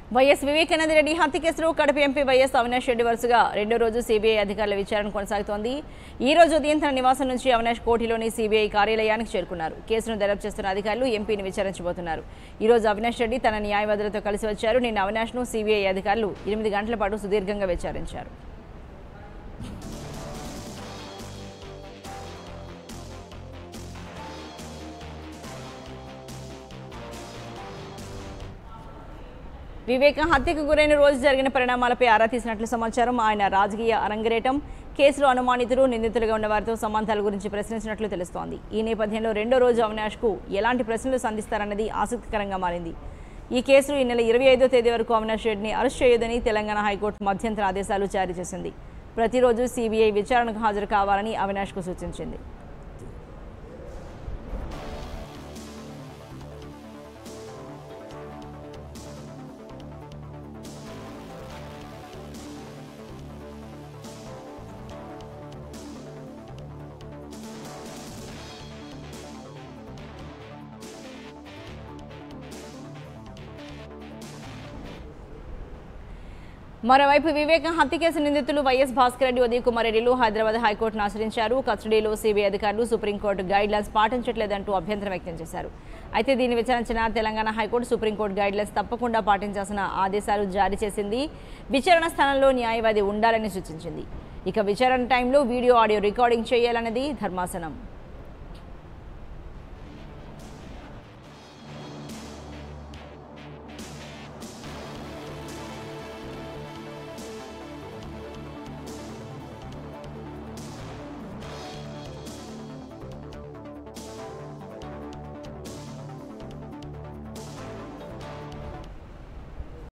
YS Vivekananda Reddy హత్య కేసులో Kadapa MP YS Avinash Reddy వరుసగా రెండో రోజు సీబీఐ అధికారుల విచారణ కొనసాగుతోంది ఈ రోజు ఉదయం తన నివాసం నుంచి అవినాష్ కోటిలోని సీబీఐ కార్యాలయానికి చేరుకున్నారు కేసును దర్యాప్తు చేస్తున్న అధికారులు ఎంపీని విచారించబోతున్నారు ఈ రోజు అవినాష్ రెడ్డి తన న్యాయవాదులతో కలిసి వచ్చారు నిన్న అవినాష్ను సీబీఐ అధికారులు ఎనిమిది గంటల పాటు సుదీర్ఘంగా విచారించారు వివేక హత్యకు గురైన రోజు జరిగిన పరిణామాలపై ఆరా తీసినట్లు సమాచారం ఆయన రాజకీయ అరంగరేటం కేసులో అనుమానితులు నిందితులుగా ఉన్న వారితో సంబంధాల గురించి ప్రశ్నించినట్లు తెలుస్తోంది ఈ నేపథ్యంలో రెండో రోజు అవినాష్కు ఎలాంటి ప్రశ్నలు సంధిస్తారన్నది ఆసక్తికరంగా మారింది ఈ కేసులో ఈ నెల ఇరవై ఐదో తేదీ వరకు అవినాష్ రెడ్డిని అరెస్ట్ చేయొద్దని తెలంగాణ హైకోర్టు మధ్యంతర ఆదేశాలు జారీ చేసింది ప్రతిరోజు సీబీఐ విచారణకు హాజరు కావాలని అవినాష్కు సూచించింది మరోవైపు వివేక హత్య కేసు నిందితులు వైఎస్ భాస్కర్ రెడ్డి ఉదయ్ కుమార్ రెడ్డిలు హైదరాబాద్ హైకోర్టును ఆశ్రయించారు కస్టడీలో సిబిఐ అధికారులు సుప్రీంకోర్టు గైడ్ లైన్స్ పాటించట్లేదంటూ అభ్యంతరం వ్యక్తం చేశారు అయితే దీన్ని విచారించిన Telangana high court supreme court guidelines తప్పకుండా పాటించాల్సిన ఆదేశాలు జారీ చేసింది విచారణ స్థానంలో న్యాయవాది ఉండాలని సూచించింది ఇక విచారణ టైంలో వీడియో ఆడియో రికార్డింగ్ చేయాలన్నది ధర్మాసనం